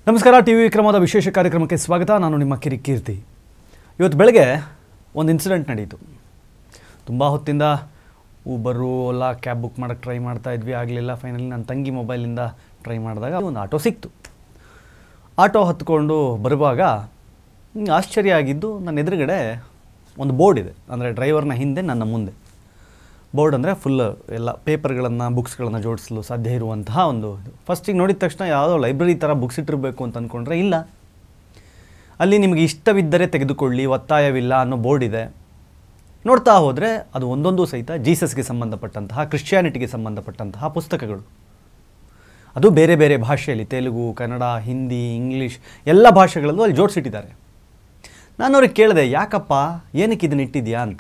ನಮಸ್ಕಾರ T V ವಿಕ್ರಮದ ವಿಶೇಷ ಕಾರ್ಯಕ್ರಮಕ್ಕೆ ಸ್ವಾಗತ ನಾನು ನಿಮ್ಮ ಕಿರಿ ಕೀರ್ತಿ ಇವತ್ತು ಬೆಳಗ್ಗೆ ಒಂದು ಇನ್ಸಿಡೆಂಟ್ ನಡೀತು ತುಂಬ ಹೊತ್ತಿಂದ ಊಬರು ಓಲಾ ಕ್ಯಾಬ್ ಬುಕ್ ಮಾಡೋಕ್ಕೆ ಟ್ರೈ ಮಾಡ್ತಾ ಇದ್ವಿ ಆಗಲಿಲ್ಲ ಫೈನಲಿ ನನ್ನ ತಂಗಿ ಮೊಬೈಲಿಂದ ಟ್ರೈ ಮಾಡಿದಾಗ ಒಂದು ಆಟೋ ಸಿಕ್ತು ಆಟೋ ಹತ್ಕೊಂಡು ಬರುವಾಗ ಹ್ಮ್, ಆಶ್ಚರ್ಯ ಆಗಿದ್ದು ನನ್ನ ಎದುರುಗಡೆ ಒಂದು ಬೋರ್ಡ್ ಇದೆ ಅಂದರೆ ಡ್ರೈವರ್ನ ಹಿಂದೆ ನನ್ನ ಮುಂದೆ ಬೋರ್ಡ್ ಅಂದರೆ ಫುಲ್ ಎಲ್ಲ ಪೇಪರ್ಗಳನ್ನು ಬುಕ್ಸ್ಗಳನ್ನು ಜೋಡಿಸಲು ಸಾಧ್ಯ ಇರುವಂತಹ ಒಂದು ಇದು ಫಸ್ಟಿಗೆ ನೋಡಿದ ತಕ್ಷಣ ಯಾವುದೋ ಲೈಬ್ರರಿ ಥರ ಬುಕ್ಸ್ ಇಟ್ಟಿರಬೇಕು ಅಂತ ಅಂದ್ಕೊಂಡ್ರೆ ಇಲ್ಲ ಅಲ್ಲಿ ನಿಮಗೆ ಇಷ್ಟವಿದ್ದರೆ ತೆಗೆದುಕೊಳ್ಳಿ ಒತ್ತಾಯವಿಲ್ಲ ಅನ್ನೋ ಬೋರ್ಡ್ ಇದೆ ನೋಡ್ತಾ ಹೋದರೆ ಅದು ಒಂದೊಂದು ಸಹಿತ ಜೀಸಸ್ಗೆ ಸಂಬಂಧಪಟ್ಟಂತಹ ಕ್ರಿಶ್ಚಿಯಾನಿಟಿಗೆ ಸಂಬಂಧಪಟ್ಟಂತಹ ಪುಸ್ತಕಗಳು ಅದು ಬೇರೆ ಬೇರೆ ಭಾಷೆಯಲ್ಲಿ ತೆಲುಗು ಕನ್ನಡ ಹಿಂದಿ ಇಂಗ್ಲೀಷ್ ಎಲ್ಲ ಭಾಷೆಗಳಲ್ಲೂ ಅಲ್ಲಿ ಜೋಡಿಸಿಟ್ಟಿದ್ದಾರೆ ನಾನು ಅವ್ರಿಗೆ ಕೇಳಿದೆ ಯಾಕಪ್ಪ ಏನಕ್ಕೆ ಇದನ್ನ ಇಟ್ಟಿದ್ಯಾ ಅಂತ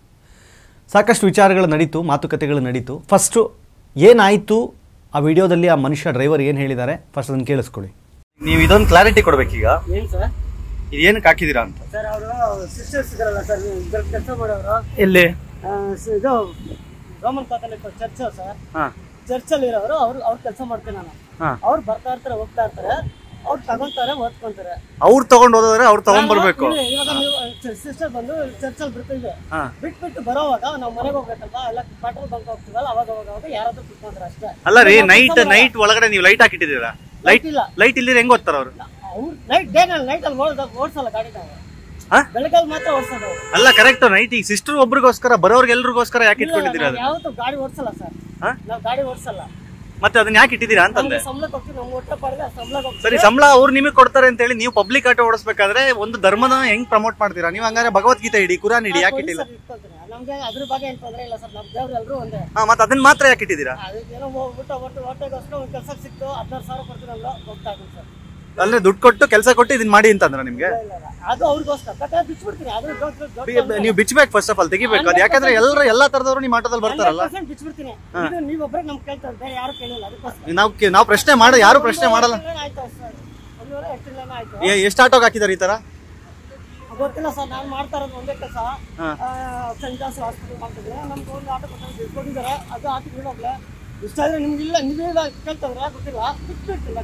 ಸಾಕಷ್ಟು ವಿಚಾರಗಳು ನಡೀತು ಮಾತುಕತೆಗಳು ನಡೀತು ಫಸ್ಟು ಏನಾಯಿತು ಆ ವಿಡಿಯೋದಲ್ಲಿ ಆ ಮನುಷ್ಯ ಡ್ರೈವರ್ ಏನು ಹೇಳಿದ್ದಾರೆ ಫಸ್ಟ್ ಅದನ್ನು ಕೇಳಿಸ್ಕೊಳ್ಳಿ ನೀವು ಇದೊಂದು ಕ್ಲಾರಿಟಿ ಕೊಡಬೇಕೀಗ ಏನ್ ಸರ್ ಇದು ಏನಕ್ಕೆ ಹಾಕಿದ್ದೀರಾ ಅಂತ ಸರ್ ಅವರು ಸಿಸ್ಟರ್ಸ್ ಇದಾರಲ್ಲ ಸರ್ ಇದ್ರ ಕೆಲಸ ಮಾಡೋರು ಎಲ್ಲಿ ಆ, ಸ- ಇದು ರೋಮನ್ ಕ್ಯಾಥಲಿಕ್ ಚರ್ಚ್ ಸರ್ ಹಾಂ ಚರ್ಚ್ ಅಲ್ಲಿ ಇರೋರು ಅವ್ರು ಅವ್ರ ಕೆಲಸ ಮಾಡ್ತೀನಿ ನಾನು ಹಾಂ ಅವ್ರು ಬರ್ತಾ ಇರ್ತಾರೆ ಹೋಗ್ತಾ ಇರ್ತಾರೆ ಅವ್ರು ತಗೊಂತಾರೆ ಓದ್ಕೊಂತಾರೆ ಅವ್ರು ತೊಗೊಂಡು ಹೋದ್ರೆ ಅವ್ರು ತೊಗೊಂಡ್ಬರ್ಬೇಕು ನಾನು ಇಲ್ಲಿ ಇವಾಗ ನೀವು ಸಿಸ್ಟರ್ ಬಂದು ಚರ್ಚ್ ಅಲ್ಲಿ ಬಿಡ್ತೀವಿ ಹಾಂ ಬಿಟ್ಬಿಟ್ಟು ಬರೋವಾಗ ನಾವು ಮನೆಗೆ ಹೋಗ್ಬೇಕಲ್ವಾ ಎಲ್ಲ ಪೆಟ್ರೋಲ್ ಬಂಕ್ ಹೋಗ್ತೀವಲ್ಲ ಅವಾಗ ಅವಾಗ ಅವಾಗ ಯಾರಾದ್ರೂ ಕುತ್ಕೊಂಡ್ರೆ ಅಷ್ಟೇ ಅಲ್ಲ ರೀ ನಾವು ನೈಟ್ ಕೆಲ್ಸ ನೈಟ್ ಒಳಗಡೆ ನೀವು ಲೈಟ್ ಹಾಕಿಟ್ಟಿದ್ದೀರಾ ಲೈಟ್ ಇಲ್ಲ ಲೈಟ್ ಇಲ್ಲಿದ್ರೆ ಹೆಂಗ್ ಓದ್ತಾರ ಅವರು ಅವ್ರು ನೈಟ್ ಡೇ ನೈಟ್ ಅಲ್ಲಿ ಓಡ್ದ ಓಡ್ಸಲ್ಲ ಗಾಡಿ ನಾವು ಹಾ? ಬೆಳಗ್ಗೆ ಮಾತ್ರ ಓಡ್ಸೋದು ಅವ್ರು. ಅಲ್ಲ ಕರೆಕ್ಟ್ ನೈಟ್ ಈಗ ಸಿಸ್ಟರ್ ಒಬ್ರಿಗೋಸ್ಕರ ಬರೋರ್ಗೆ ಎಲ್ರಿಗೋಸ್ಕರ ಯಾಕೆ ಇಟ್ಕೊಂಡಿದ್ದೀರಾ ನಾವ್ ಅದನ್ನ ಯಾವತ್ತೂ ಗಾಡಿ ಓಡ್ಸಲ್ಲ ಸರ್ ಹಾ? ನಾವು ಗಾಡಿ ಓಡ್ಸಲ್ಲ ಮತ್ತೆ ಅದನ್ನ ಯಾಕೆ ಇಟ್ಟಿದ್ದೀರಾ ಅಂತಂದೆ ನಮ್ಗೆ ಸಂಬಳಕ್ಕೆ ಹೋಗ್ತೀವಿ ನಮ್ಮ ಹೊಟ್ಟೆ ಪಾಡಿಗೆ ಸಂಬಳಕ್ಕೆ ಹೋಗ್ತೀವಿ ಸರಿ ಸಂಬಳ ಅವ್ರು ನಿಮಗೆ ಕೊಡ್ತಾರೆ ಅಂತ ಹೇಳಿ ನೀವು ಪಬ್ಲಿಕ್ ಆಟೋ ಓಡಿಸ್ಬೇಕಾದ್ರೆ ಒಂದು ಧರ್ಮನ ಹೆಂಗ್ ಪ್ರಮೋಟ್ ಮಾಡ್ತೀರಾ ನೀವು ಹಂಗಾರೆ ಭಗವದ್ಗೀತೆ ಇಡಿ ಕುರಾನ್ ಇಡಿ ಯಾಕೆ ಇಟ್ಟಿಲ್ಲ ಸರ್ ಇಟ್ಕೊಳ್ತೀನಿ ನಮ್ಗೆ ಅದ್ರ ಬಗ್ಗೆ ಏನ್ ತೊಂದ್ರೆ ಇಲ್ಲ ಸರ್ ನಮ್ಮ ದೇವ್ರು ಎಲ್ರು ಒಂದೇ ಹಾ ಮತ್ತೆ ಅದನ್ನ ಮಾತ್ರ ಯಾಕೆ ಇಟ್ಟಿದ್ದೀರಾ ಅದಕ್ಕೇನೋ ಹೋಗ್ಬಿಟ್ಟು ಒಟ್ಟು ಹೊಟ್ಟೆಗೋಸ್ಕರ ಒಂದು ಕೆಲ್ಸಕ್ಕೆ ಸಿಕ್ತು ಹದಿನಾರು ಸಾವಿರ ಕೊಡ್ತೀನಲ್ಲ ಹೋಗ್ತಾ ಇದ್ದೀನಿ ಸರ್ ಅಂದ್ರೆ ದುಡ್ಡು ಕೊಟ್ಟು ಕೆಲಸ ಕೊಟ್ಟು ಇದನ್ನ ಮಾಡಿ ಅಂತಂದ್ರ ನಿಮ್ಗೆ ಇಲ್ಲ, ಇಲ್ಲ, ಇಲ್ಲ. ಅದು ಅವ್ರಿಗೋಸ್ಕರ ಬೇಕಾದ್ರೆ ಬಿಚ್ಬಿಡ್ತೀನಿ ಅದು ದೊಡ್ಡ ದೊಡ್ಡ ಬಿ- ನೀವು ಬಿಚ್ಚಬೇಕು ಫಸ್ಟ್ ಆಫ್ ಆಲ್ ತೆಗಿಬೇಕು ಅದು ಯಾಕಂದ್ರೆ ಎಲ್ಲರೂ ಎಲ್ಲಾ ತರದವರು ನಿಮ್ಮ ಆಟೋದಲ್ಲಿ ಬರ್ತಾರಲ್ಲ ಪರ್ಸೆಂಟ್ ಬಿಚ್ಬಿಡ್ತೀನಿ ಇದು ನೀವೊಬ್ಬರೇ ನಮ್ಗೆ ಕೇಳ್ತಾರೆ ಬೇರೆ ಯಾರು ಕೇಳಿಲ್ಲ ಅದಕ್ಕೋಸ್ಕರ ನಾವು ಕೇ- ನಾವು ಪ್ರಶ್ನೆ ಮಾಡ ಯಾರು ಪ್ರಶ್ನೆ ಮಾಡಲ್ಲ ಎಷ್ಟು ಆಯ್ತು ಸರ್ ಒಂದೂವರೆ ಎಷ್ಟು ಲೈನ್ ಆಯ್ತು ಎ- ಎಷ್ಟು ಆಟೋಗೆ ಹಾಕಿದಾರೆ ಈ ತರ ಗೊತ್ತಿಲ್ಲ ಸರ್ ನಾನು ಮಾಡ್ತಾ ಇರೋದು ಒಂದೇ ಕೆಲಸ ಹಾ. ಸೆಂಟ್ ಜಾನ್ಸ್ ಹಾಸ್ಪಿಟಲ್ ಮಾಡ್ತಿದ್ರೆ ನಮ್ಗೆ ಒಂದು ಆಟೋ ಕೊಟ್ಟು ಕೊಟ್ಟಿದ್ದಾರೆ ಅದು ಆಟೋ ಬಿಡೋಗ್ಲೆ ಇಷ್ಟ ಆದರೆ ನಿಮ್ಗೆ ಇಲ್ಲ ನೀವೇ ಕೇಳ್ತಂದ್ರೆ ಗೊತ್ತಿಲ್ಲ ಬಿಟ್ಬಿಟ್ಟಿಲ್ಲ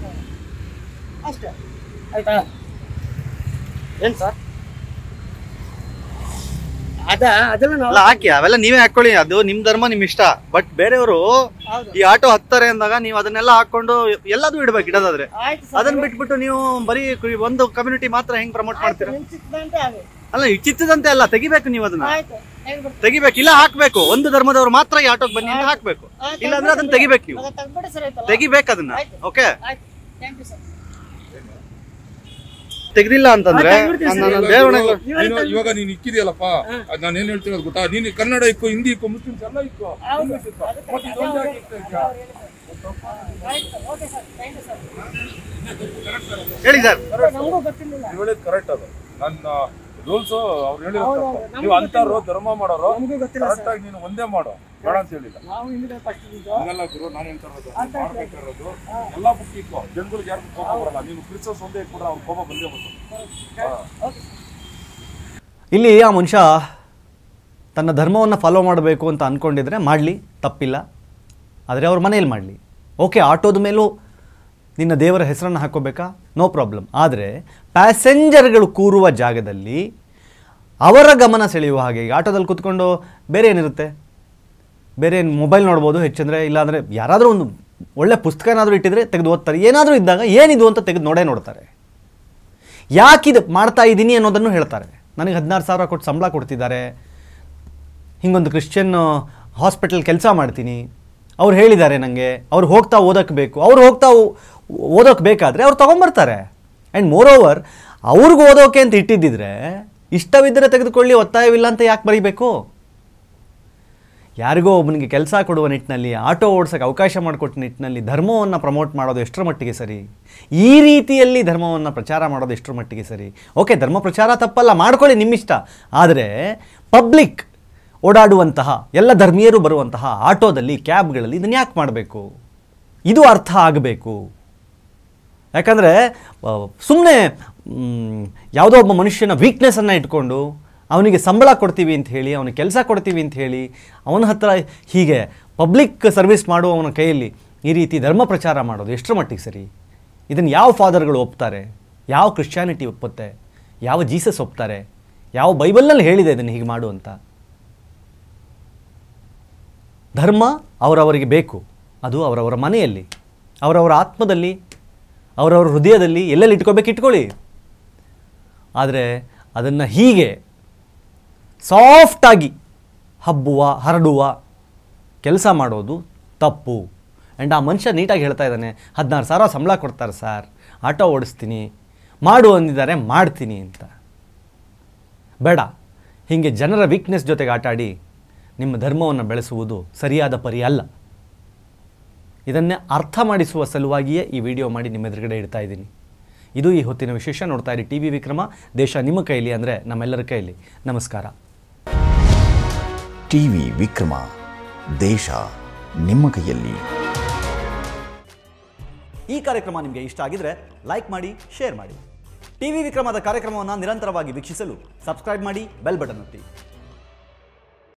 ಅಷ್ಟೇ ಆಯ್ತಾ ಏನು ಸರ್ ಅದ ಅದೆಲ್ಲ ನಾವು ಅಲ್ಲ ಹಾಕಿ ಅವೆಲ್ಲ ನೀವೇ ಹಾಕೊಳ್ಳಿ ಅದು ನಿಮ್ ಧರ್ಮ ನಿಮ್ ಇಷ್ಟ ಬಟ್ ಬೇರೆಯವರು ಹೌದು ಈ ಆಟೋ ಹತ್ತಾರೆ ಅಂದಾಗ ನೀವು ಅದನ್ನೆಲ್ಲ ಹಾಕೊಂಡು ಎಲ್ಲದೂ ಇಡ್ಬೇಕು ಇಡೋದಾದ್ರೆ ಆಯ್ತು ಸರ್ ಅದನ್ನ ಬಿಟ್ಬಿಟ್ಟು ನೀವು ಬರೀ ಕು- ಒಂದು ಕಮ್ಯುನಿಟಿ ಮಾತ್ರ ಹೆಂಗ್ ಪ್ರಮೋಟ್ ಮಾಡ್ತೀರಾ ನಿಮ್ ಚಿಕ್ಕದಂತೆ ಆಗಿ ಅಲ್ಲ ಈ ಚಿತ್ತದಂತೆ ಅಲ್ಲ ತೆಗಿಬೇಕು ನೀವು ಅದನ್ನ ಆಯ್ತು ಹೇಳ್ಬಿಡ್ತೀನಿ ತೆಗಿಬೇಕು ಇಲ್ಲ ಹಾಕ್ಬೇಕು ಒಂದು ಧರ್ಮದವ್ರು ಮಾತ್ರ ಈ ಆಟೋಗೆ ಬನ್ನಿ ಅಂತ ಹಾಕ್ಬೇಕು ಆಯ್ತು, ಇಲ್ಲ ಅಂದ್ರೆ ಅದನ್ನ ತೆಗಿಬೇಕು ನೀವು ಇವಾಗ ತೆಗ್ದ್ಬಿಟ್ಟು ಸರಿ ಆಯ್ತಲ್ಲ ತೆಗಿಬೇಕು ಅದನ್ನ ಆಯ್ತು. ಓಕೆ ಆಯ್ತು ಥ್ಯಾಂಕ್ ಯು ಸರ್ ತೆಗ್ದಿಲ್ಲ ಅಂತಂದ್ರೆ ಆಯ್ತು, ತೆಗ್ದ್ಬಿಡ್ತೀನಿ ನಾನು ಸರ್. ದೇವ್ರನ್ನ ನೀನು ಇವಾಗ ನೀನ್ ಇಕ್ಕಿದೆಯಲ್ಲಪ್ಪ ಅದ್ ನಾನು ಏನ್ ಹೇಳ್ತಿರೋದು ಗೊತ್ತಾ ನೀನು ಕನ್ನಡ ಇಕ್ಕು ಹಿಂದಿ ಇಕ್ಕು ಮುಸ್ಲಿಮ್ಸ್ ಎಲ್ಲ ಇಕ್ಕು ಇಂಗ್ಲಿಷ್ ಇಕ್ಕು ಮತ್ತೆ ಇದೊಂದು ಯಾಕೆ ಇಕ್ತಾ ಇದ್ಯಾ? ಆಯ್ತು sir okay sir thank you sir ಹೇಳಿ ಸರ್ ನಮಗೂ ಗೊತ್ತಿರಲಿಲ್ಲ ನೀವ್ ಹೇಳಿದ್ ಕರೆಕ್ಟ್ ಅದು ನನ್ನ ರೂಲ್ಸ್ ಅವ್ರು ಹೇಳಿರೋ ಹೌದು, ತಪ್ಪು. ಹೌದು. ನೀವು ಅಂತಾರು ಧರ್ಮ ಮಾಡೋರು ನಮಗೂ ಗೊತ್ತಿಲ್ಲ ಕರೆಕ್ಟ್ ಆಗಿ ನೀನು ಒಂದೇ ಮಾಡು ಬೇಡ ಅಂತ ಹೇಳಿಲ್ಲ ನಾವು ಹಿಂದೆ ಫಸ್ಟ್ ಇದ್ದು ಹಂಗಲ್ಲ ಗುರು ನಾನು ಹೇಳ್ತಾ ಇರೋದು ನೀನ್ ಮಾಡ್ಬೇಕಾಗಿರೋದು ಎಲ್ಲಾ ಬುಕ್ ಇಕ್ಕೋ ಜನಗಳಿಗೆ ಯಾರಿಗೂ ಕೋಪ ಬರಲ್ಲ ನೀನು ಕ್ರಿಸ್ತಸ್ ಒಂದೇ ಕೂಡ ಅವ್ರ ಕೋಪ ಬಂದೇ ಬಂತು ಓಕೆ ಇಲ್ಲಿ ಆ ಮನುಷ್ಯ ತನ್ನ ಧರ್ಮವನ್ನು ಫಾಲೋ ಮಾಡಬೇಕು ಅಂತ ಅಂದ್ಕೊಂಡಿದ್ರೆ ಮಾಡಲಿ ತಪ್ಪಿಲ್ಲ ಆದರೆ ಅವ್ರ ಮನೇಲಿ ಮಾಡಲಿ ಓಕೆ ಆಟೋದ ಮೇಲೂ ನಿನ್ನ ದೇವರ ಹೆಸರನ್ನು ಹಾಕೋಬೇಕಾ ನೋ ಪ್ರಾಬ್ಲಮ್ ಆದರೆ ಪ್ಯಾಸೆಂಜರ್ಗಳು ಕೂರುವ ಜಾಗದಲ್ಲಿ ಅವರ ಗಮನ ಸೆಳೆಯುವ ಹಾಗೆ ಈಗ ಆಟೋದಲ್ಲಿ ಕೂತ್ಕೊಂಡು ಬೇರೆ ಏನಿರುತ್ತೆ ಬೇರೆ ಏನು ಮೊಬೈಲ್ ನೋಡ್ಬೋದು ಹೆಚ್ಚಂದರೆ ಇಲ್ಲಾಂದರೆ ಯಾರಾದರೂ ಒಂದು ಒಳ್ಳೆ ಪುಸ್ತಕ ಏನಾದರೂ ಇಟ್ಟಿದ್ರೆ ತೆಗೆದು ಓದ್ತಾರೆ ಏನಾದರೂ ಇದ್ದಾಗ ಏನಿದು ಅಂತ ತೆಗೆದು ನೋಡೇ ನೋಡ್ತಾರೆ ಯಾಕಿದು ಮಾಡ್ತಾ ಇದ್ದೀನಿ ಅನ್ನೋದನ್ನು ಹೇಳ್ತಾರೆ ನನಗೆ ಹದಿನಾರು ಸಾವಿರ ಕೊಟ್ಟು ಸಂಬಳ ಕೊಡ್ತಿದ್ದಾರೆ ಹಿಂಗೊಂದು ಕ್ರಿಶ್ಚಿಯನ್ ಹಾಸ್ಪಿಟಲ್ ಕೆಲಸ ಮಾಡ್ತೀನಿ ಅವ್ರು ಹೇಳಿದ್ದಾರೆ ನನಗೆ ಅವ್ರು ಹೋಗ್ತಾ ಓದೋಕ್ಕೆ ಬೇಕು ಅವ್ರು ಹೋಗ್ತಾ ಓದೋಕ್ಕೆ ಬೇಕಾದರೆ ಅವ್ರು ತೊಗೊಂಬರ್ತಾರೆ ಆ್ಯಂಡ್ ಮೋರ್ ಓವರ್ ಅವ್ರಿಗೆ ಓದೋಕೆ ಅಂತ ಇಟ್ಟಿದ್ದಿದ್ರೆ ಇಷ್ಟವಿದ್ದರೆ ತೆಗೆದುಕೊಳ್ಳಿ ಒತ್ತಾಯವಿಲ್ಲ ಅಂತ ಯಾಕೆ ಬರೀಬೇಕು ಯಾರಿಗೋ ಒಬ್ಬನಿಗೆ ಕೆಲಸ ಕೊಡುವ ನಿಟ್ಟಿನಲ್ಲಿ ಆಟೋ ಓಡ್ಸೋಕ್ಕೆ ಅವಕಾಶ ಮಾಡಿಕೊಟ್ಟ ನಿಟ್ಟಿನಲ್ಲಿ ಧರ್ಮವನ್ನು ಪ್ರಮೋಟ್ ಮಾಡೋದು ಎಷ್ಟರ ಮಟ್ಟಿಗೆ ಸರಿ ಈ ರೀತಿಯಲ್ಲಿ ಧರ್ಮವನ್ನು ಪ್ರಚಾರ ಮಾಡೋದು ಎಷ್ಟರ ಮಟ್ಟಿಗೆ ಸರಿ ಓಕೆ ಧರ್ಮ ಪ್ರಚಾರ ತಪ್ಪಲ್ಲ ಮಾಡ್ಕೊಳ್ಳಿ ನಿಮ್ಮಿಷ್ಟ ಆದರೆ ಪಬ್ಲಿಕ್ ಓಡಾಡುವಂತಹ ಎಲ್ಲ ಧರ್ಮೀಯರು ಬರುವಂತಹ ಆಟೋದಲ್ಲಿ ಕ್ಯಾಬ್ಗಳಲ್ಲಿ ಇದನ್ನು ಯಾಕೆ ಮಾಡಬೇಕು ಇದು ಅರ್ಥ ಆಗಬೇಕು ಯಾಕಂದರೆ ಸುಮ್ಮನೆ ಯಾವುದೋ ಒಬ್ಬ ಮನುಷ್ಯನ ವೀಕ್ನೆಸ್ಸನ್ನು ಇಟ್ಕೊಂಡು ಅವನಿಗೆ ಸಂಬಳ ಕೊಡ್ತೀವಿ ಅಂತ ಹೇಳಿ ಅವನಿಗೆ ಕೆಲಸ ಕೊಡ್ತೀವಿ ಅಂತ ಹೇಳಿ ಅವನ ಹತ್ರ ಹೀಗೆ ಪಬ್ಲಿಕ್ ಸರ್ವಿಸ್ ಮಾಡುವವನ ಕೈಯಲ್ಲಿ ಈ ರೀತಿ ಧರ್ಮ ಪ್ರಚಾರ ಮಾಡೋದು ಎಷ್ಟರ ಮಟ್ಟಿಗೆ ಸರಿ ಇದನ್ನು ಯಾವ ಫಾದರ್ಗಳು ಒಪ್ತಾರೆ ಯಾವ ಕ್ರಿಶ್ಚಿಯಾನಿಟಿ ಒಪ್ಪುತ್ತೆ ಯಾವ ಜೀಸಸ್ ಒಪ್ತಾರೆ ಯಾವ ಬೈಬಲ್ನಲ್ಲಿ ಹೇಳಿದೆ ಇದನ್ನು ಹೀಗೆ ಮಾಡು ಅಂತ ಧರ್ಮ ಅವರವರಿಗೆ ಬೇಕು ಅದು ಅವರವರ ಮನೆಯಲ್ಲಿ ಅವರವರ ಆತ್ಮದಲ್ಲಿ ಅವರವರ ಹೃದಯದಲ್ಲಿ ಎಲ್ಲೆಲ್ಲಿ ಇಟ್ಕೋಬೇಕು ಇಟ್ಕೊಳ್ಳಿ ಆದರೆ ಅದನ್ನು ಹೀಗೆ ಸಾಫ್ಟಾಗಿ ಹಬ್ಬುವ ಹರಡುವ ಕೆಲಸ ಮಾಡೋದು ತಪ್ಪು ಆ್ಯಂಡ್ ಆ ಮನುಷ್ಯ ನೀಟಾಗಿ ಹೇಳ್ತಾ ಇದ್ದಾನೆ ಹದಿನಾರು ಸಾವಿರ ಸಂಬಳ ಕೊಡ್ತಾರೆ ಸರ್ ಆಟೋ ಓಡಿಸ್ತೀನಿ ಮಾಡು ಅಂದಿದ್ದಾರೆ ಮಾಡ್ತೀನಿ ಅಂತ ಬೇಡ ಹೀಗೆ ಜನರ ವೀಕ್ನೆಸ್ ಜೊತೆಗೆ ಆಟಾಡಿ ನಿಮ್ಮ ಧರ್ಮವನ್ನು ಬೆಳೆಸುವುದು ಸರಿಯಾದ ಪರಿ ಅಲ್ಲ ಇದನ್ನೇ ಅರ್ಥ ಮಾಡಿಸುವ ಸಲುವಾಗಿಯೇ ಈ ವಿಡಿಯೋ ಮಾಡಿ ನಿಮ್ಮ ಎದುರುಗಡೆ ಇಡ್ತಾ ಇದ್ದೀನಿ ಇದು ಈ ಹೊತ್ತಿನ ವಿಶೇಷ ನೋಡ್ತಾ ಇರಿ ಟಿ ವಿ ವಿಕ್ರಮ ದೇಶ ನಿಮ್ಮ ಕೈಲಿ ಅಂದರೆ ನಮ್ಮೆಲ್ಲರ ಕೈಲಿ ನಮಸ್ಕಾರ ಟಿವಿ ವಿಕ್ರಮ ದೇಶ ನಿಮ್ಮ ಕೈಯಲ್ಲಿ ಈ ಕಾರ್ಯಕ್ರಮ ನಿಮಗೆ ಇಷ್ಟ ಆಗಿದ್ರೆ ಲೈಕ್ ಮಾಡಿ ಶೇರ್ ಮಾಡಿ ಟಿವಿ ವಿಕ್ರಮದ ಕಾರ್ಯಕ್ರಮವನ್ನು ನಿರಂತರವಾಗಿ ವೀಕ್ಷಿಸಲು ಸಬ್ಸ್ಕ್ರೈಬ್ ಮಾಡಿ ಬೆಲ್ ಬಟನ್ ಒತ್ತಿ